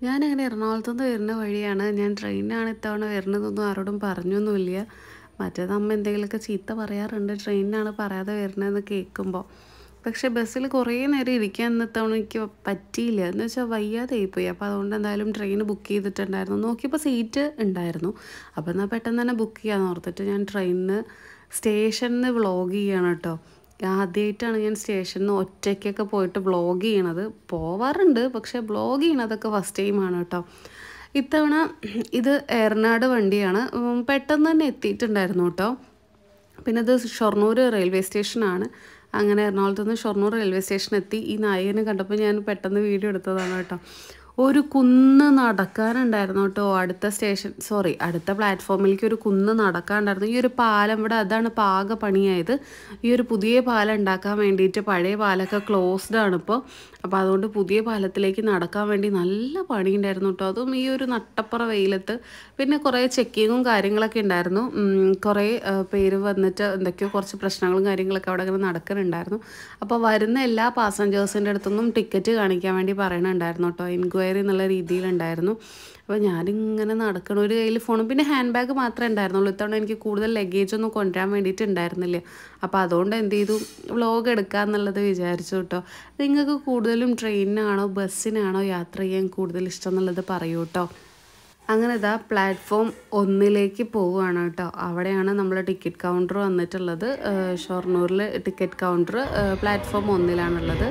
ഞാനങ്ങനെ എറണാകുളത്തു നിന്ന് വരുന്ന വഴിയാണ് ഞാൻ ട്രെയിനിനാണ് ഇത്തവണ വരുന്നതൊന്നും ആരോടും പറഞ്ഞൊന്നുമില്ല മറ്റേത് അമ്മ എന്തെങ്കിലുമൊക്കെ ചീത്ത പറയാറുണ്ട് ട്രെയിനിനാണ് പറയാതെ വരുന്നതെന്ന് കേൾക്കുമ്പോൾ പക്ഷേ ബസ്സിൽ കുറേ നേരം ഇരിക്കാൻ ഇത്തവണ എനിക്ക് പറ്റിയില്ല എന്ന് വെച്ചാൽ വയ്യാതായിപ്പോയി അപ്പോൾ അതുകൊണ്ട് എന്തായാലും ട്രെയിൻ ബുക്ക് ചെയ്തിട്ടുണ്ടായിരുന്നു നോക്കിയപ്പോൾ സീറ്റ് ഉണ്ടായിരുന്നു അപ്പോൾ എന്നാൽ പെട്ടെന്ന് തന്നെ ബുക്ക് ചെയ്യാമെന്ന് ഓർത്തിട്ട് ഞാൻ ട്രെയിനിന് സ്റ്റേഷനിൽ നിന്ന് വ്ളോഗ് ചെയ്യണം കേട്ടോ ആദ്യമായിട്ടാണ് ഞാൻ സ്റ്റേഷനിൽ നിന്ന് ഒറ്റയ്ക്കൊക്കെ പോയിട്ട് വ്ളോഗ് ചെയ്യണത് പോവാറുണ്ട് പക്ഷേ വ്ളോഗ് ചെയ്യണതൊക്കെ ഫസ്റ്റ് ടൈമാണ് കേട്ടോ ഇത്തവണ ഇത് ഏറനാട് വണ്ടിയാണ് ഉം, പെട്ടെന്ന് തന്നെ എത്തിയിട്ടുണ്ടായിരുന്നു കേട്ടോ പിന്നെ ഇത് ഷൊർണൂർ റെയിൽവേ സ്റ്റേഷനാണ് അങ്ങനെ എറണാകുളത്ത് നിന്ന് ഷൊർണൂർ റെയിൽവേ സ്റ്റേഷൻ എത്തി ഈ നായകനെ കണ്ടപ്പോൾ ഞാൻ പെട്ടെന്ന് വീഡിയോ എടുത്തതാണ് കേട്ടോ ഒരു കുന്ന് നടക്കാനുണ്ടായിരുന്നു കേട്ടോ അടുത്ത സ്റ്റേഷൻ സോറി അടുത്ത പ്ലാറ്റ്ഫോമിലേക്ക് ഒരു കുന്ന് നടക്കാനുണ്ടായിരുന്നു ഈ ഒരു പാലം ഇവിടെ അതാണ് പാക പണിയായത് ഈ ഒരു പുതിയ പാലം ഉണ്ടാക്കാൻ വേണ്ടിയിട്ട് പഴയ പാലമൊക്കെ ക്ലോസ്ഡ് ആണ് ഇപ്പോൾ അപ്പോൾ അതുകൊണ്ട് പുതിയ പാലത്തിലേക്ക് നടക്കാൻ വേണ്ടി നല്ല പണിയുണ്ടായിരുന്നു കേട്ടോ അതും ഈ ഒരു നട്ടപ്പുറ വെയിലത്ത് പിന്നെ കുറേ ചെക്കിങ്ങും കാര്യങ്ങളൊക്കെ ഉണ്ടായിരുന്നു ഉം, കുറേ ആ, പേര് വന്നിട്ട് എന്തൊക്കെയോ കുറച്ച് പ്രശ്നങ്ങളും കാര്യങ്ങളൊക്കെ അവിടെ അങ്ങനെ നടക്കുന്നുണ്ടായിരുന്നു അപ്പോൾ വരുന്ന എല്ലാ പാസഞ്ചേഴ്സിൻ്റെ അടുത്തൊന്നും ടിക്കറ്റ് കാണിക്കാൻ വേണ്ടി പറയണുണ്ടായിരുന്നു കേട്ടോ എൻക്വയറി എന്നുള്ള രീതിയിലുണ്ടായിരുന്നു അപ്പോൾ ഞാനിങ്ങനെ നടക്കണം ഒരു കയ്യിൽ ഫോണും പിന്നെ ഹാൻഡ് ബാഗ് മാത്രമേ ഉണ്ടായിരുന്നുള്ളൂ ഇത്തവണ എനിക്ക് കൂടുതൽ ലഗേജ് ഒന്നും കൊണ്ടുവരാൻ വേണ്ടിയിട്ട് ഉണ്ടായിരുന്നില്ല അപ്പോൾ അതുകൊണ്ട് എന്ത് ചെയ്തു വ്ളോഗ് എടുക്കുക എന്നുള്ളത് വിചാരിച്ചു കേട്ടോ നിങ്ങൾക്ക് കൂടുതലും ട്രെയിനിനാണോ ബസ്സിനാണോ യാത്ര ചെയ്യാൻ കൂടുതൽ ഇഷ്ടം എന്നുള്ളത് പറയൂ കേട്ടോ അങ്ങനെ ഇതാ പ്ലാറ്റ്ഫോം ഒന്നിലേക്ക് പോവുകയാണ് കേട്ടോ അവിടെയാണ് നമ്മൾ ടിക്കറ്റ് കൗണ്ടർ വന്നിട്ടുള്ളത് ഷൊർണൂരിൽ ടിക്കറ്റ് കൗണ്ടർ പ്ലാറ്റ്ഫോം ഒന്നിലാണുള്ളത്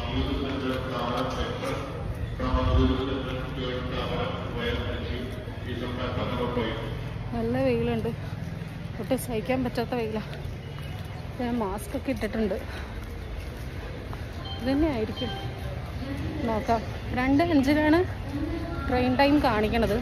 നല്ല വെയിലുണ്ട് ഒട്ടും സഹിക്കാൻ പറ്റാത്ത വെയിലാണ് ഞാൻ മാസ്ക് ഒക്കെ ഇട്ടിട്ടുണ്ട് ഇതന്നെ ആയിരിക്കും നോക്കാം രണ്ട് അഞ്ചിനാണ് ട്രെയിൻ ടൈം കാണിക്കണത്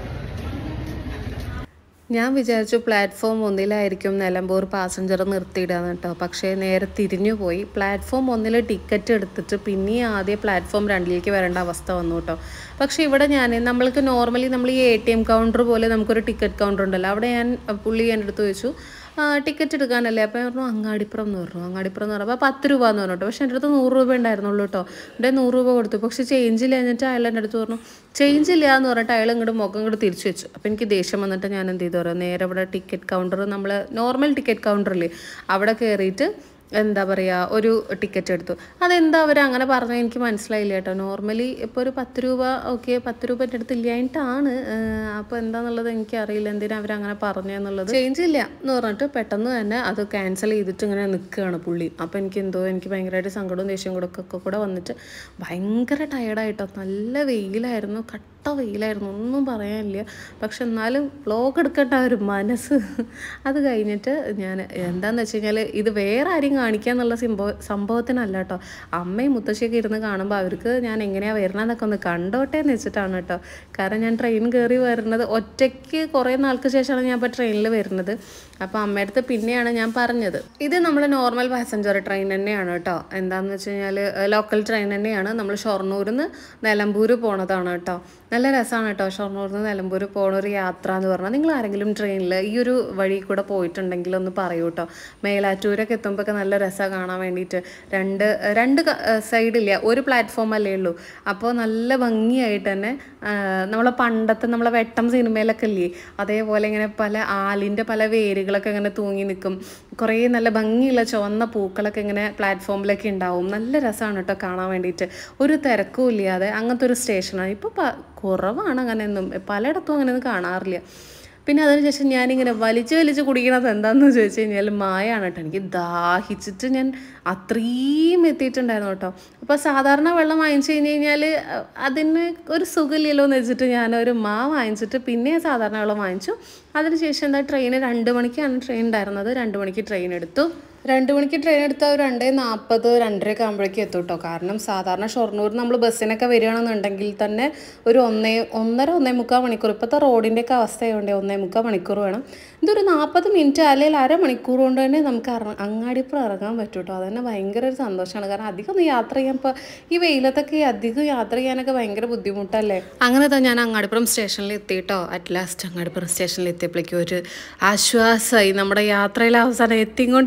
ഞാൻ വിചാരിച്ചു പ്ലാറ്റ്ഫോം ഒന്നിലായിരിക്കും നിലമ്പൂർ പാസഞ്ചർ നിർത്തിയിടാന്ന് കേട്ടോ പക്ഷേ നേരെ തിരിഞ്ഞു പോയി പ്ലാറ്റ്ഫോം ഒന്നിൽ ടിക്കറ്റ് എടുത്തിട്ട് പിന്നെ ആദ്യം പ്ലാറ്റ്ഫോം രണ്ടിലേക്ക് വരേണ്ട അവസ്ഥ വന്നു കേട്ടോ പക്ഷേ ഇവിടെ ഞാൻ നമ്മൾക്ക് നോർമലി നമ്മൾ ഈ എ ടി എം കൗണ്ടർ പോലെ നമുക്കൊരു ടിക്കറ്റ് കൗണ്ടർ ഉണ്ടല്ലോ അവിടെ ഞാൻ പുള്ളി എൻ്റെ അടുത്ത് ചോദിച്ചു ടിക്കറ്റ് എടുക്കാനല്ലേ അപ്പോൾ ഞാൻ പറഞ്ഞു അങ്ങാടിപ്പുറം എന്ന് പറഞ്ഞു അങ്ങാടിപ്പുറം എന്ന് പറഞ്ഞപ്പോൾ പത്ത് രൂപ എന്ന് പറഞ്ഞു കേട്ടോ പക്ഷേ എൻ്റെ അടുത്ത് നൂറ് രൂപ ഉണ്ടായിരുന്നുള്ളൂ കേട്ടോ എൻ്റെ നൂറ് രൂപ കൊടുത്തു പക്ഷേ ചേഞ്ച് ഇല്ല എന്നിട്ട് അയാൾ എൻ്റെ അടുത്ത് പറഞ്ഞു ചേഞ്ച് ഇല്ല എന്ന് പറഞ്ഞിട്ട് അയാൾ ഇങ്ങോട്ട് മുഖം ഇങ്ങോട്ട് തിരിച്ചു വെച്ചു അപ്പോൾ എനിക്ക് ദേഷ്യം വന്നിട്ട് ഞാൻ എന്ത് ചെയ്തു പറയാം നേരെ ഇവിടെ ടിക്കറ്റ് കൗണ്ടർ നമ്മൾ നോർമൽ ടിക്കറ്റ് കൗണ്ടറില്ലേ അവിടെ കയറിയിട്ട് എന്താ പറയുക ഒരു ടിക്കറ്റ് എടുത്തു അതെന്താ അവർ അങ്ങനെ പറഞ്ഞത് എനിക്ക് മനസ്സിലായില്ല കേട്ടോ നോർമലി ഇപ്പോൾ ഒരു പത്ത് രൂപ ഓക്കെ പത്ത് രൂപ എൻ്റെ അടുത്ത് ഇല്ലായിട്ടാണ് അപ്പോൾ എന്താണെന്നുള്ളത് എനിക്കറിയില്ല എന്തിനാ അവർ അങ്ങനെ പറഞ്ഞതെന്നുള്ളത് ചേഞ്ച് ഇല്ല എന്ന് പറഞ്ഞിട്ട് പെട്ടെന്ന് തന്നെ അത് ക്യാൻസൽ ചെയ്തിട്ട് ഇങ്ങനെ നിൽക്കുകയാണ് പുള്ളി അപ്പോൾ എനിക്ക് എന്തോ എനിക്ക് ഭയങ്കരമായിട്ട് സങ്കടവും ദേഷ്യവും കൂടെ ഒക്കെ കൂടെ വന്നിട്ട് ഭയങ്കര ടയർഡായിട്ടോ നല്ല വെയിലായിരുന്നു കട്ട വെയിലായിരുന്നു ഒന്നും പറയാനില്ല പക്ഷെ എന്നാലും വ്ളോഗ് എടുക്കേണ്ട ആ ഒരു മനസ്സ് അത് കഴിഞ്ഞിട്ട് ഞാൻ എന്താന്ന് വെച്ച് കഴിഞ്ഞാൽ ഇത് വേറെ ആരെയും കാണിക്കുക എന്നുള്ള സംഭവ സംഭവത്തിനല്ല കേട്ടോ അമ്മയും മുത്തശ്ശിയൊക്കെ ഇരുന്ന് കാണുമ്പോൾ അവർക്ക് ഞാൻ എങ്ങനെയാണ് വരുന്നതെന്നൊക്കെ ഒന്ന് കണ്ടോട്ടെ എന്ന് വെച്ചിട്ടാണ് കേട്ടോ കാരണം ഞാൻ ട്രെയിൻ കയറി വരുന്നത് ഒറ്റയ്ക്ക് കുറേ നാൾക്ക് ശേഷമാണ് ഞാൻ ഇപ്പോൾ ട്രെയിനിൽ വരുന്നത് അപ്പോൾ അമ്മയുടെ അടുത്ത് പിന്നെയാണ് ഞാൻ പറഞ്ഞത് ഇത് നമ്മൾ നോർമൽ പാസഞ്ചർ ട്രെയിൻ തന്നെയാണ് കേട്ടോ എന്താണെന്ന് വെച്ച് കഴിഞ്ഞാൽ ലോക്കൽ ട്രെയിൻ തന്നെയാണ് നമ്മൾ ഷൊർണൂരിൽ നിന്ന് നിലമ്പൂർ പോണതാണ് കേട്ടോ നല്ല രസമാണ് കേട്ടോ ഷൊർണൂരിൽ നിന്ന് നിലമ്പൂർ പോണ ഒരു യാത്ര എന്ന് പറഞ്ഞാൽ നിങ്ങൾ ആരെങ്കിലും ട്രെയിനിൽ ഈ ഒരു വഴി കൂടെ പോയിട്ടുണ്ടെങ്കിൽ ഒന്ന് പറയൂ കേട്ടോ മേലാറ്റൂരൊക്കെ എത്തുമ്പോൾ നല്ല രസമാണ് കാണാൻ വേണ്ടിയിട്ട് രണ്ട് രണ്ട് സൈഡില്ല ഒരു പ്ലാറ്റ്ഫോം അല്ലേ ഉള്ളൂ അപ്പോൾ നല്ല ഭംഗിയായിട്ട് തന്നെ ആ, നമ്മളെ പണ്ടത്തെ നമ്മളെ വെട്ടം സിനിമയിലൊക്കെ ഇല്ലേ അതേപോലെ ഇങ്ങനെ പല ആലിൻ്റെ പല വേരുകളൊക്കെ ഇങ്ങനെ തൂങ്ങി നിൽക്കും കുറേ നല്ല ഭംഗിയുള്ള ചുവന്ന പൂക്കളൊക്കെ ഇങ്ങനെ പ്ലാറ്റ്ഫോമിലൊക്കെ ഉണ്ടാവും നല്ല രസമാണ് കേട്ടോ കാണാൻ വേണ്ടിയിട്ട് ഒരു തിരക്കും ഇല്ലാതെ അങ്ങനത്തെ ഒരു സ്റ്റേഷനാണ് ഇപ്പോൾ കുറവാണ് അങ്ങനെയൊന്നും പലയിടത്തും അങ്ങനെയൊന്നും കാണാറില്ല പിന്നെ അതിനുശേഷം ഞാനിങ്ങനെ വലിച്ച് വലിച്ച് കുടിക്കണത് എന്താണെന്ന് ചോദിച്ചു കഴിഞ്ഞാൽ മായാണ് കേട്ടോ എനിക്ക് ദാഹിച്ചിട്ട് ഞാൻ അത്രയും എത്തിയിട്ടുണ്ടായിരുന്നു കേട്ടോ അപ്പോൾ സാധാരണ വെള്ളം വാങ്ങിച്ചു കഴിഞ്ഞ് കഴിഞ്ഞാൽ അതിന് ഒരു സുഖമില്ലല്ലോ എന്ന് വെച്ചിട്ട് ഞാൻ ഒരു മാ വാങ്ങിച്ചിട്ട് പിന്നെ സാധാരണ വെള്ളം വാങ്ങിച്ചു അതിനുശേഷം എന്താ ട്രെയിൻ രണ്ട് മണിക്കാണ് ട്രെയിൻ ഉണ്ടായിരുന്നത് രണ്ട് മണിക്ക് ട്രെയിൻ എടുത്തു രണ്ട് മണിക്ക് ട്രെയിൻ എടുത്താൽ ഒരു രണ്ടേ നാൽപ്പത് രണ്ടരയൊക്കെ ആകുമ്പോഴേക്കും എത്തും കേട്ടോ കാരണം സാധാരണ ഷൊർണൂർ നമ്മൾ ബസ്സിനൊക്കെ വരികയാണെന്നുണ്ടെങ്കിൽ തന്നെ ഒരു ഒന്നേ ഒന്നര ഒന്നേ മുക്കാൽ മണിക്കൂർ ഇപ്പോഴത്തെ റോഡിൻ്റെയൊക്കെ അവസ്ഥയുണ്ട് ഒന്നേ മുക്കാൽ മണിക്കൂർ വേണം ഇതൊരു നാൽപ്പത് മിനിറ്റ് അല്ലെങ്കിൽ അരമണിക്കൂർ കൊണ്ട് തന്നെ നമുക്ക് ഇറങ്ങ അങ്ങാടിപ്പുറം ഇറങ്ങാൻ പറ്റും കേട്ടോ അതന്നെ ഭയങ്കര ഒരു സന്തോഷമാണ് കാരണം അധികം ഒന്നും യാത്ര ചെയ്യാൻ ഇപ്പോൾ ഈ വെയിലത്തൊക്കെ ഈ അധികം യാത്ര ചെയ്യാനൊക്കെ ഭയങ്കര ബുദ്ധിമുട്ടല്ലേ അങ്ങനെ തന്നെ ഞാൻ അങ്ങാടിപ്പുറം സ്റ്റേഷനിൽ എത്തിയിട്ടോ അറ്റ് ലാസ്റ്റ് അങ്ങാടിപ്പുറം സ്റ്റേഷനിൽ എത്തിയപ്പോഴേക്കും ഒരു ആശ്വാസമായി നമ്മുടെ യാത്രയിൽ അവസാനം എത്തിക്കൊണ്ട് എത്തിക്കുക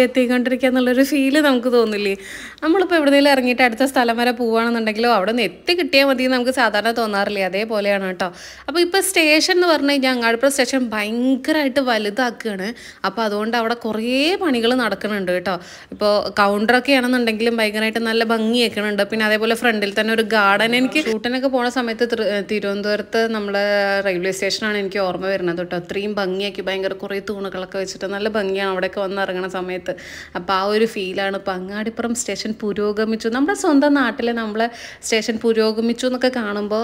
എത്തിക്കൊണ്ടിരിക്കുക എന്നുള്ളൊരു ഫീല് നമുക്ക് തോന്നില്ലേ നമ്മളിപ്പോൾ എവിടെയെങ്കിലും ഇറങ്ങിയിട്ട് അടുത്ത സ്ഥലം വരെ പോവുകയാണെന്നുണ്ടെങ്കിലോ അവിടെ നിന്ന് എത്തി കിട്ടിയാൽ മതി എന്ന് നമുക്ക് സാധാരണ തോന്നാറില്ലേ അതേപോലെയാണ് കേട്ടോ അപ്പോൾ ഇപ്പോൾ സ്റ്റേഷൻ എന്ന് പറഞ്ഞു കഴിഞ്ഞാൽ അങ്ങാടിപ്പുറം സ്റ്റേഷൻ ഭയങ്കരമായിട്ട് വലുതാക്കുകയാണ് അപ്പോൾ അതുകൊണ്ട് അവിടെ കുറേ പണികൾ നടക്കുന്നുണ്ട് കേട്ടോ ഇപ്പോൾ കൗണ്ടറൊക്കെ ആണെന്നുണ്ടെങ്കിലും ഭയങ്കരമായിട്ട് നല്ല ഭംഗിയൊക്കെയുണ്ട് പിന്നെ അതേപോലെ ഫ്രണ്ടിൽ തന്നെ ഒരു ഗാർഡൻ എനിക്ക് ഷൂട്ടിനൊക്കെ പോണ സമയത്ത് തിരു- തിരുവനന്തപുരത്ത് നമ്മളെ റെയിൽവേ സ്റ്റേഷനാണ് എനിക്ക് ഓർമ്മ വരുന്നത് കേട്ടോ അത്രയും ഭംഗിയാക്കി ഭയങ്കര കുറേ തൂണുകളൊക്കെ വെച്ചിട്ട് നല്ല ഭംഗിയാണ് അവിടെയൊക്കെ വന്ന് ഇറങ്ങുന്ന സമയത്ത് അപ്പോൾ ആ ഒരു ഫീലാണ് ഇപ്പോൾ അങ്ങാടിപ്പുറം സ്റ്റേഷൻ പുരോഗമിച്ചു നമ്മുടെ സ്വന്തം നാട്ടിൽ നമ്മളെ സ്റ്റേഷൻ പുരോഗമിച്ചു എന്നൊക്കെ കാണുമ്പോൾ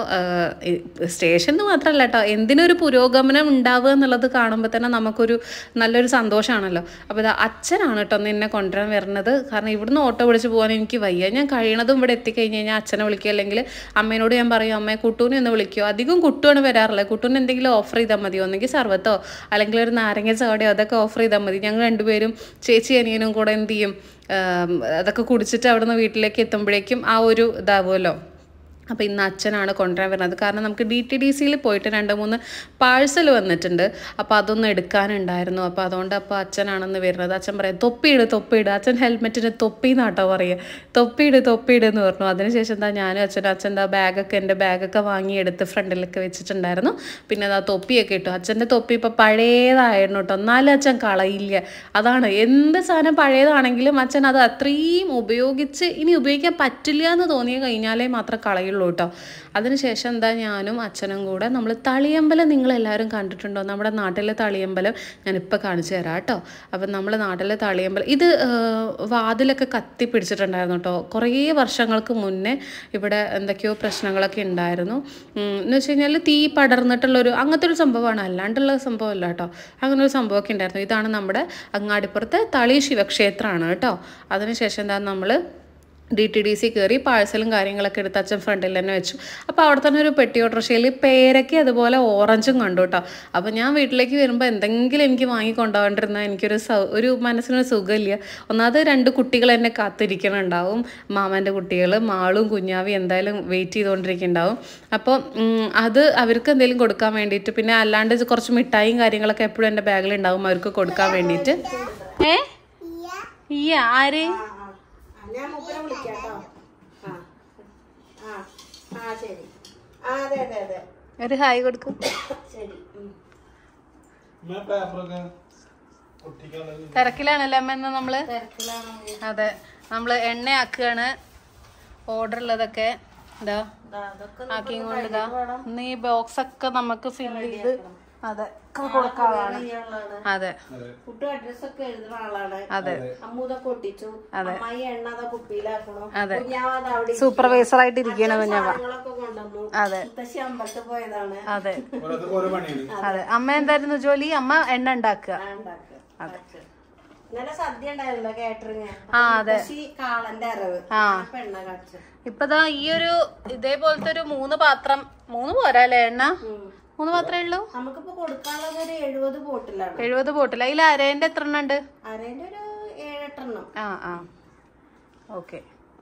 സ്റ്റേഷൻ എന്ന് മാത്രമല്ല കേട്ടോ എന്തിനൊരു പുരോഗമനം ഉണ്ടാവുക എന്നുള്ളത് കാണുമ്പോൾ തന്നെ നമുക്കൊരു നല്ലൊരു സന്തോഷമാണല്ലോ അപ്പോൾ ഇത് അച്ഛനാണ് കേട്ടോ നിന്നെ കൊണ്ടുവരാൻ വരുന്നത് കാരണം ഇവിടുന്ന് ഓട്ടോ വിളിച്ച് പോകാൻ എനിക്ക് വയ്യ ഞാൻ കഴിയണതും ഇവിടെ എത്തിക്കഴിഞ്ഞ് കഴിഞ്ഞാൽ അച്ഛനെ വിളിക്കുക അല്ലെങ്കിൽ അമ്മേനോട് ഞാൻ പറയും അമ്മയെ കുട്ടൂനെ ഒന്ന് വിളിക്കുമോ അധികം കുട്ടുവാണ് വരാറുള്ളത് കുട്ടൂന് എന്തെങ്കിലും ഓഫർ ചെയ്താൽ മതി ഒന്നെങ്കിൽ സർവത്തോ അല്ലെങ്കിൽ ഒരു നാരങ്ങ ചാടയോ അതൊക്കെ ഓഫർ ചെയ്താൽ മതി ഞങ്ങൾ രണ്ടുപേരും ചേച്ചി അനിയനും കൂടെ എന്ത് ചെയ്യും ആം, അതൊക്കെ കുടിച്ചിട്ട് അവിടുന്ന് വീട്ടിലേക്ക് എത്തുമ്പോഴേക്കും ആ ഒരു ഇതാവുമല്ലോ അപ്പോൾ ഇന്ന് അച്ഛനാണ് കൊണ്ടുവരാൻ വരുന്നത് കാരണം നമുക്ക് ഡി ടി ഡി സിയിൽ പോയിട്ട് രണ്ട് മൂന്ന് പാഴ്സൽ വന്നിട്ടുണ്ട് അപ്പോൾ അതൊന്ന് എടുക്കാനുണ്ടായിരുന്നു അപ്പോൾ അതുകൊണ്ട് അപ്പോൾ അച്ഛനാണെന്ന് വരുന്നത് അച്ഛൻ പറയാം തൊപ്പിയിട് തൊപ്പിയിട് അച്ഛൻ ഹെൽമെറ്റിന് തൊപ്പി എന്നാട്ടോ പറയുക തൊപ്പിയിട് തൊപ്പിയിട് എന്ന് പറഞ്ഞു അതിനുശേഷം എന്താ ഞാനും അച്ഛനും അച്ഛൻ എന്താ ബാഗൊക്കെ എൻ്റെ ബാഗൊക്കെ വാങ്ങി എടുത്ത് ഫ്രണ്ടിലൊക്കെ വെച്ചിട്ടുണ്ടായിരുന്നു പിന്നെ അതാ തൊപ്പിയൊക്കെ ഇട്ടു അച്ഛൻ്റെ തൊപ്പി ഇപ്പോൾ പഴയതായിരുന്നു കേട്ടോ എന്നാലും അച്ഛൻ കളയില്ല അതാണ് എന്ത് സാധനം പഴയതാണെങ്കിലും അച്ഛൻ അത് അത്രയും ഉപയോഗിച്ച് ഇനി ഉപയോഗിക്കാൻ പറ്റില്ല എന്ന് തോന്നിയ കഴിഞ്ഞാലേ മാത്രം കളയുള്ളൂ കേട്ടോ അതിനുശേഷം എന്താ ഞാനും അച്ഛനും കൂടെ നമ്മൾ തളിയമ്പലം നിങ്ങളെല്ലാവരും കണ്ടിട്ടുണ്ടോ നമ്മുടെ നാട്ടിലെ തളിയമ്പലം ഞാനിപ്പോൾ കാണിച്ചു തരാം കേട്ടോ അപ്പം നമ്മുടെ നാട്ടിലെ തളിയമ്പലം ഇത് ആ, വാതിലൊക്കെ കത്തി പിടിച്ചിട്ടുണ്ടായിരുന്നു കേട്ടോ കുറേ വർഷങ്ങൾക്ക് മുന്നേ ഇവിടെ എന്തൊക്കെയോ പ്രശ്നങ്ങളൊക്കെ ഉണ്ടായിരുന്നു ഉം, എന്ന് വെച്ച് കഴിഞ്ഞാൽ തീ പടർന്നിട്ടുള്ളൊരു അങ്ങനത്തെ ഒരു സംഭവമാണ് അല്ലാണ്ടുള്ള സംഭവമല്ല കേട്ടോ അങ്ങനെ ഒരു സംഭവമൊക്കെ ഉണ്ടായിരുന്നു ഇതാണ് നമ്മുടെ അങ്ങാടിപ്പുറത്തെ തളി ശിവക്ഷേത്രമാണ് കേട്ടോ അതിനുശേഷം എന്താ നമ്മൾ ഡി ടി ഡി സി കയറി പാഴ്സലും കാര്യങ്ങളൊക്കെ എടുത്ത് അച്ഛൻ ഫ്രണ്ടിൽ തന്നെ വെച്ചു അപ്പോൾ അവിടെ തന്നെ ഒരു പെട്ടി ഓട്ടോറിക്ഷയിൽ പേരയ്ക്ക് അതുപോലെ ഓറഞ്ചും കണ്ടു കേട്ടോ അപ്പോൾ ഞാൻ വീട്ടിലേക്ക് വരുമ്പോൾ എന്തെങ്കിലും എനിക്ക് വാങ്ങി കൊണ്ടുപോകാണ്ടിരുന്നാൽ എനിക്കൊരു സൗ ഒരു മനസ്സിനൊരു സുഖമില്ല ഒന്നാമത് രണ്ട് കുട്ടികൾ എന്നെ കാത്തിരിക്കണുണ്ടാവും മാമൻ്റെ കുട്ടികൾ മാളും കുഞ്ഞാവി എന്തായാലും വെയിറ്റ് ചെയ്തുകൊണ്ടിരിക്കുന്നുണ്ടാവും അപ്പോൾ ഉം, അത് അവർക്ക് എന്തെങ്കിലും കൊടുക്കാൻ വേണ്ടിയിട്ട് പിന്നെ അല്ലാണ്ട് ഇത് കുറച്ച് മിഠായിയും കാര്യങ്ങളൊക്കെ എപ്പോഴും എൻ്റെ ബാഗിൽ ഉണ്ടാവും അവർക്ക് കൊടുക്കാൻ വേണ്ടിയിട്ട് ഏ ഈ ആര് ഞാൻ മൂപ്പരെ വിളിക്കാം കേട്ടോ ആ ആ ആ ശരി ആ അതെ അതെ അതെ ഒരു ഹായ് കൊടുക്കും ശരി ഉം. പേപ്പറൊക്കെ ഒട്ടിക്കാനുള്ളത് തിരക്കിലാണല്ലേ അമ്മ ഇന്ന് നമ്മള് തിരക്കിലാണ് അതെ നമ്മള് എണ്ണ ആക്കുകയാണ് ഓർഡർ ഉള്ളതൊക്കെ ഇതാ ദാ, അതൊക്കെ ആക്കിയും കൊണ്ട് ഇതാ ഇന്ന് ഈ ബോക്സ് ഒക്കെ നമുക്ക് ഫിൽ ചെയ്ത് അതെ ഒക്കെ കൊടുക്കാനുള്ളതാണ് ചെയ്യാനുള്ളതാണ് അതെ കുട്ടി അഡ്രസ് ഒക്കെ എഴുതുന്ന ആളാണ് അതെ അമ്മൂതൊക്കെ ഒട്ടിച്ചു അമ്മായി എണ്ണ അതാ കുപ്പിയിലാക്കണു അതെ. കുഞ്ഞാവാത് അവിടെ സൂപ്പർവൈസർ ആയിട്ട് ഇരിക്കണം കുഞ്ഞമ്മ സാധനങ്ങളൊക്കെ കൊണ്ടുവന്നു അതെ മുത്തശ്ശി അമ്പലത്തിൽ പോയതാണ് അതെ ഓരോരുത്തർക്ക് ഓരോ പണിയാണ് അതെ അമ്മ എന്തായിരുന്നു ജോലി അമ്മ എണ്ണ ഉണ്ടാക്കുക ആ, ഉണ്ടാക്കുക. ഉണ്ടാക്കുക. ഇന്നലെ സദ്യ ഉണ്ടായിരുന്നല്ലോ കാറ്ററിങ് ആ അതെ മുത്തശ്ശി കാളന്റെ അരവ് ആ. അപ്പൊ എണ്ണ കാച്ചു ഇപ്പതാ ഈ ഒരു ഇതേപോലത്തെ ഒരു മൂന്ന് പാത്രം മൂന്ന് പോരാ അല്ലേ എണ്ണ മൂന്ന് പാത്രമേ ഉള്ളൂ നമുക്കിപ്പോ കൊടുക്കാനുള്ളത് ഒരു എഴുപത് ബോട്ടിലാണ് എഴുപത് ബോട്ടിൽ അതിൽ അരേന്റെ എത്ര എണ്ണം ഉണ്ട് അരേന്റെ ഒരു ഏഴെട്ടെണ്ണം ആ ആ ഓക്കെ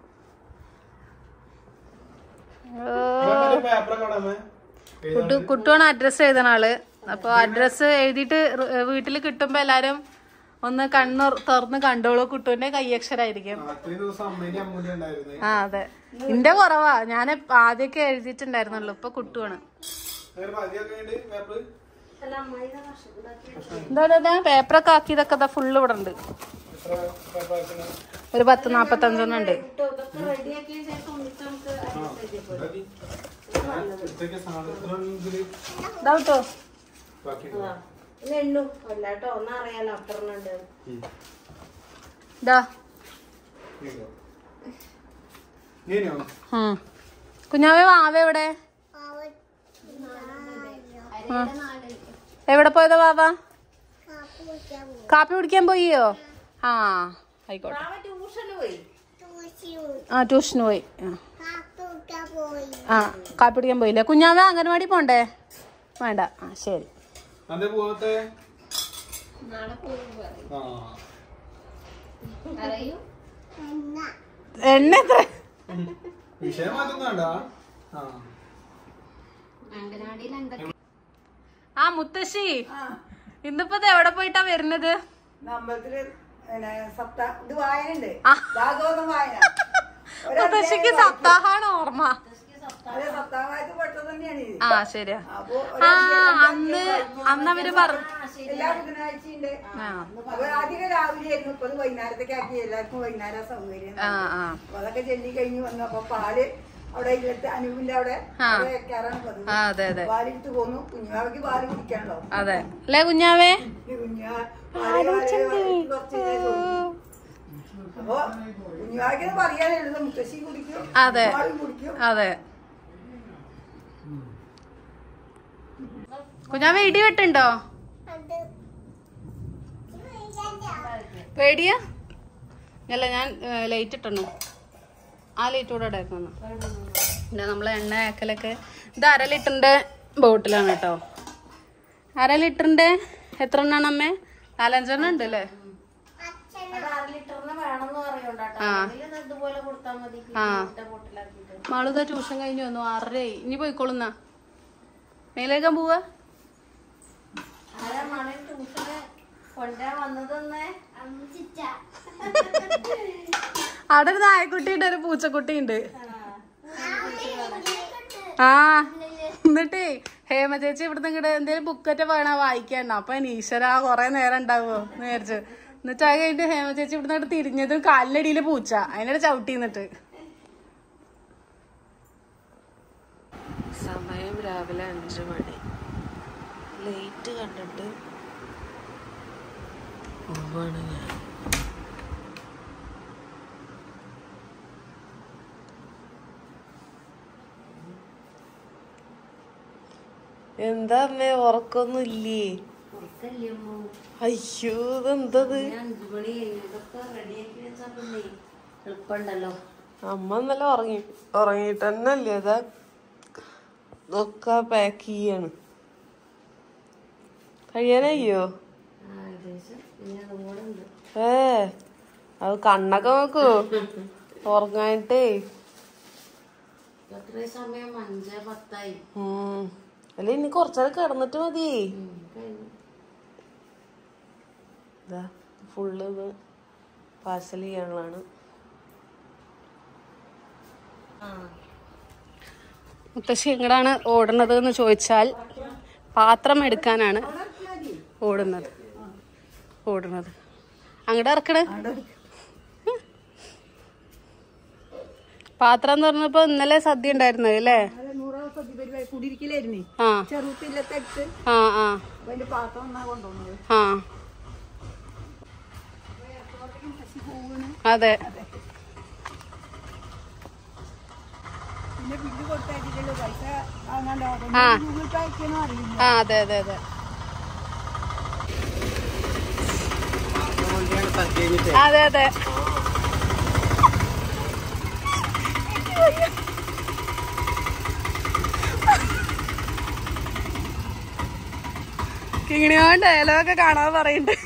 പേപ്പറൊക്കെ അവിടെ കുട്ടു കുട്ടുവാണ് അഡ്രസ്സ് എഴുതണ ആള് അപ്പൊ അഡ്രസ്സ് എഴുതിയിട്ട് വീട്ടിൽ കിട്ടുമ്പോ എല്ലാരും ഒന്ന് കണ്ണു തുറന്ന് കണ്ടോളൂ കുട്ടുവിന്റെ കൈയക്ഷരായിരിക്കും അത്രയും ദിവസം അമ്മേന്റെ അമ്മൂന്റെ ഉണ്ടായിരുന്നു ആ അതെ ഇന്റെ കുറവാ ഞാൻ ആദ്യമൊക്കെ എഴുതിയിട്ടുണ്ടായിരുന്നുള്ളൂ ഇപ്പൊ കുട്ടുവാണ് അങ്ങനെ പതിയൊക്കെ ഉണ്ട് പേപ്പർ അല്ല അമ്മായിയുടെ ഭക്ഷണം ഉണ്ടാക്കി എന്താ ഇതാ പേപ്പറൊക്കെ ആക്കിയതൊക്കെ ഇതാ ഫുള്ള് ഇവിടെ ഉണ്ട് എത്ര പേപ്പർ ആക്കുന്നത് ഒരു പത്ത് നാപ്പത്തഞ്ചെണ്ണം ഉണ്ട് കേട്ടോ ഇതൊക്കെ റെഡിയാക്കിയ ശേഷം ഒന്നിച്ച് നമുക്ക് അരിഞ്ഞ് വെച്ചിട്ട് ഇത്രയ്ക്ക് സാധനത്തിനുള്ളിൽ ഇതാ കേട്ടോ ബാക്കി ആ. പിന്നെ എണ്ണു അല്ല കേട്ടോ ഒന്നും അറിയാലോ അത്ര ഉണ്ട് ഇതാ നീനോ ഉം. കുഞ്ഞാവേ വാവ എവിടെ ആ. എവിടെ പോയതാ വാവ കാപ്പി കുടിക്കാൻ പോയോ ആ ആയിക്കോട്ടെ ട്യൂഷന് പോയി ആ ട്യൂഷന് പോയി ആ. ആ കാപ്പി കുടിക്കാൻ പോയില്ലേ കുഞ്ഞാവ അംഗനവാടി പോണ്ടേ വേണ്ട ആ ശരി അതെ പോകത്തെ ആ എണ്ണ എത്ര വിഷയം മാറ്റുന്ന വേണ്ട ആ ആ മുത്തശ്ശി ഇന്നിപ്പോ ഇത് എവിടെ പോയിട്ടാ വരുന്നത് അമ്പലത്തില് പിന്നെ സപ്ത ഇത് വായന ഉണ്ട് ആ. ഭാഗവതം വായന മുത്തശ്ശിക്ക് സപ്താഹാണ് ഓർമ്മ അതെ സപ്താഹമായിട്ട് പെട്ടത് തന്നെയാണ് ഇത് ആ ശരിയാ അപ്പൊ ആ ഒരധ്യായം അന്ന് അന്ന് അവര് പറഞ്ഞു എല്ലാ ബുധനാഴ്ചയുണ്ട് ആ അപ്പൊ അധികം രാവിലെ ആയിരുന്നു ഇപ്പൊ അത് വൈകുന്നേരത്തേക്ക് ആക്കി എല്ലാവർക്കും വൈകുന്നേരം സൗകര്യം ആ ആ അപ്പൊ അതൊക്കെ ചെല്ലി കഴിഞ്ഞ് വന്നു അപ്പൊ പാല് അവിടെ ഇല്ലത്തെ അനുവിന്റെ അവിടെ ആ. അവിടെ വെക്കാറാണ് പതിവ് ആ അതെ അതെ പാലിട്ട് പോന്നു കുഞ്ഞാവയ്ക്ക് പാല് കുടിക്കാണല്ലോ അതെ അല്ലേ കുഞ്ഞാവേ കുഞ്ഞാ പാല് പാല് പാല് കുറച്ച് നേരം ചോദിക്കും. അപ്പൊ കുഞ്ഞാവയ്ക്ക് പറയാനേ ഉള്ളൂ മുത്തശ്ശി കുടിക്കും അതെ. പാലും കുടിക്കും അതെ കുഞ്ഞാവേ ഇടി വെട്ടുണ്ടോ പേടിയാ അല്ല ഞാൻ ലൈറ്റ് ഇട്ടണു ആ ലൈറ്റ് കൂടെ ഇടേക്കുന്നു പിന്നെ നമ്മളെ എണ്ണ ആക്കലൊക്കെ ഇത് അര ലിറ്ററിന്റെ ബോട്ടിലാണ് കേട്ടോ അര ലിറ്ററിന്റെ എത്ര എണ്ണാണ് അമ്മേ നാലഞ്ചെണ്ണം ഉണ്ട് അല്ലേ അത് അര ലിറ്ററിന് വേണമെന്ന് പറയുണ്ടാട്ടോ ആ. ഇതില് ഇതുപോലെ കൊടുത്താൽ മതി ആ ഇട്ട ബോട്ടിലാക്കിയിട്ട് മാളുത ട്യൂഷൻ കഴിഞ്ഞു വന്നു ആറരയായി ഇനി പോയിക്കോളുന്ന മേലേക്കാൻ പോവാ ആരാ മണൽ ട്യൂഷന് കൊണ്ടുവരാൻ വന്നതെന്നേ അവിടെ ഒരു നായക്കുട്ടിയുണ്ട് ഒരു പൂച്ചക്കുട്ടിയുണ്ട് ആ എന്നിട്ടേ ഹേമ ചേച്ചി ഇവിടുന്ന് ഇങ്ങോട്ട് എന്തേലും ബുക്കൊക്കെ വേണ വായിക്കാൻ അപ്പൊ ഈശ്വര കൊറേ നേരം ഉണ്ടാവുമോ എന്ന് വിചാരിച്ചു എന്നിട്ട് അത് കഴിഞ്ഞിട്ട് ഹേമ ചേച്ചി ഇവിടുന്ന് അങ്ങോട്ട് തിരിഞ്ഞതും കാലിനടിയില് പൂച്ച അതിനോട് ചവിട്ടി നിന്നിട്ട് സമയം രാവിലെ അഞ്ചു മണി ലേറ്റ് കണ്ടിട്ട് പോവാണ് ഞാൻ എന്താ അമ്മേ ഉറക്കൊന്നും ഇല്ലേ അയ്യോ ഇതെന്തത് അഞ്ചു മണി ഇതൊക്കെ റെഡിയാക്കി വെച്ചാ പിന്നെ എളുപ്പമുണ്ടല്ലോ അമ്മ ഇന്നലെ ഉറങ്ങി ഉറങ്ങിയിട്ട് തന്നെ അല്ലേ അതാ ഇതൊക്കെ പാക്ക് ചെയ്യാണ് കഴിയാനയ്യോ ആ ഏകദേശം പിന്നെ അതും കൂടെ ഉണ്ട് ഏ അത് കണ്ണൊക്കെ നോക്കൂ ഉറങ്ങാനിട്ടേ എത്ര സമയം അഞ്ച് പത്തായി ഉം. അല്ല ഇനി കുറച്ചേരം കിടന്നിട്ട് മതി ഉം, കഴിഞ്ഞു. ഇതാ ഫുള്ള് ഇത് പാഴ്സൽ ചെയ്യാനുള്ളതാണ് മുത്തശ്ശി എങ്ങടാണ് ഓടുന്നത് എന്ന് ചോദിച്ചാൽ പാത്രം എടുക്കാനാണ് ഓടുന്നത് ഓടുന്നത് അങ്ങടെ ഇറക്കണ പാത്രം എന്ന് പറഞ്ഞപ്പോ ഇന്നലെ സദ്യ ഉണ്ടായിരുന്നത് അല്ലേ അത് നൂറ് ദിവസം പരിപാടി കുടിയിരിക്കലായിരുന്നേ ആ ചെറുത്തില്ലത്തെ എടുത്ത് ആ ആ അപ്പൊ അതിന്റെ പാത്രം ഒന്നാ കൊണ്ടുവന്നത് ആ അതെ പിന്നെ ബില്ല് കൊടുത്തായിട്ടുള്ളൂ പൈസ വാങ്ങാണ്ടോ ആ. ഗൂഗിൾ പേ അയക്കണോ അറിയില്ല ആ അതെ അതെ അതെ അതെ അതെ കിങ്ങിണിയോ ഡയലോഗൊക്കെ കാണാൻ പറയുന്നുണ്ട്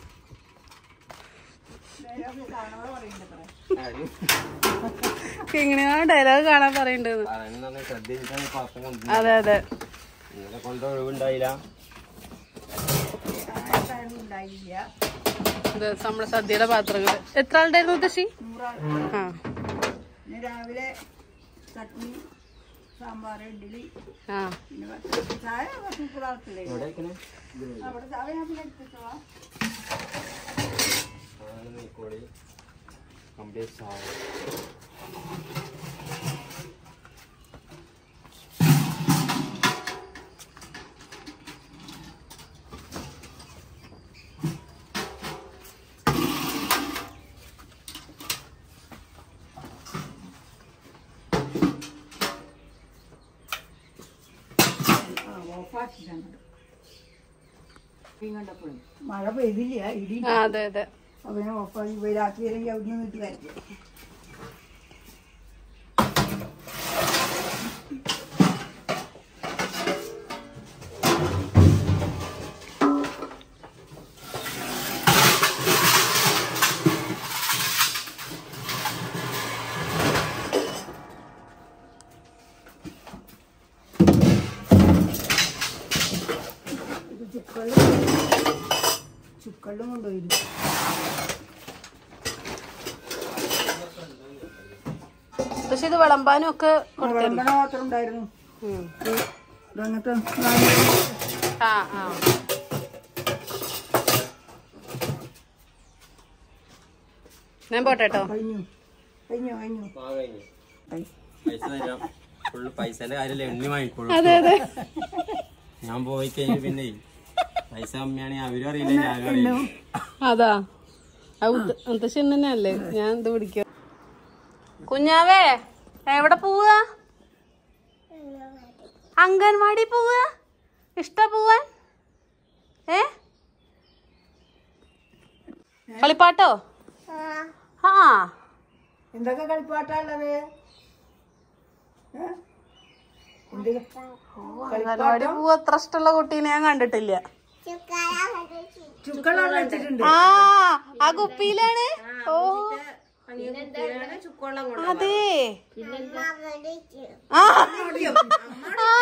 കിങ്ങിണിയോ ഡയലോഗ് കാണാൻ പറയുന്നുണ്ട് ശ്രദ്ധിച്ചിട്ടാണ് പാത്രം കൊണ്ട് അതെ അതെ ഇന്നലെ കൊണ്ട് ഒഴിവുണ്ടായില്ല ആർക്കാരും ഉണ്ടായില്ല ഇത് നമ്മുടെ സദ്യയുടെ പാത്രങ്ങൾ എത്ര ആളുണ്ടായിരുന്നു മുത്തശ്ശി നൂറാൾ ആ പിന്നെ രാവിലെ ചട്നി സാമ്പാർ ഇഡ്ഡലി ആ പിന്നെ പത്ത് ചായ പത്ത് മുപ്പത് ആൾക്കില്ലേ എവിടെ വെക്കണേ അവിടെ ചായ ഞാൻ പിന്നെ എടുത്തിട്ടോ ആണ് നെയ്ക്കോളി കംപ്ലീറ്റ് ചായ ആ ഓഫാക്കിട്ടാണ് കണ്ടപ്പോഴും മഴ പെയ്തില്ല ഇടി ആ, അതെ അതെ അപ്പൊ ഞാൻ ഓഫാക്കി പോയി രാത്രി വരെ അവിടെ വീട്ടിൽ വരട്ടെ ഇത് ചുക്കള്ളും ചുക്കള്ളും കൊണ്ടുപോയിരുന്നു മുത്തശ്ശി ഇത് വിളമ്പാനും ഒക്കെ കൊടുത്തിരുന്നു വിളമ്പണ മാത്രം ഉണ്ടായിരുന്നു ഉം. ഇതങ്ങനത്തെ ആ ആ ഞാൻ പോട്ടെ കേട്ടോ കഴിഞ്ഞു കഴിഞ്ഞു കഴിഞ്ഞു ആ കഴിഞ്ഞു പൈസ തരാം ഫുള്ള് പൈസന്റെ കാര്യമല്ല എണ്ണി വാങ്ങിക്കോളൂ അതെ അതെ ഞാൻ പോയി കഴിഞ്ഞ പിന്നെ പൈസ അമ്മയാണെങ്കിൽ അവരും അറിയില്ല ഞാനും അറിയില്ല അതാ ആ ഉദ്ദ- മുത്തശ്ശി തന്നെയല്ലേ ഞാൻ ഇത് പിടിക്കാം കുഞ്ഞാവേ എവിടെ പോവുക അംഗൻവാടി പോവുക ഇഷ്ട പോവാൻ ഏ കളിപ്പാട്ടോ ആ എന്തൊക്കെ കളിപ്പാട്ടാ ഉള്ളത് ഏ? എന്ത് അംഗൻവാടി പോവാ അത്ര ഇഷ്ടമുള്ള കുട്ടീനെ ഞാൻ കണ്ടിട്ടില്ല ചുക്കളവിടെ വെച്ചിട്ടുണ്ട് ആ ആ കുപ്പിയിലാണ് ഓ അതെ ആ ആ.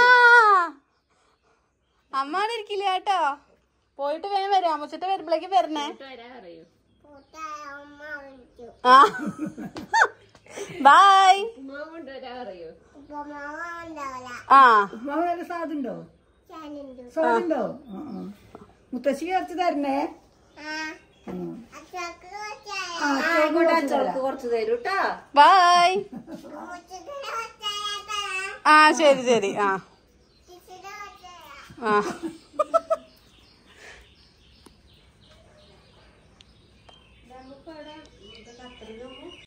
അമ്മ അവിടെ ഇരിക്കില്ല കേട്ടോ പോയിട്ട് വേഗം വരാം അമ്മച്ചിട്ട് വരുമ്പോഴേക്ക് വരണേ ആ ബൈ ആ ഉപ്മാവ് നല്ല സ്വാദുണ്ടോ സ്വാദുണ്ടോ ആ, ആ. മുത്തശ്ശി കുറച്ച് തരണേ ഉം. ആ, കേക്ക് കുറച്ച് തരാം. ബൈ ആ ശരി ശരി ആ ആ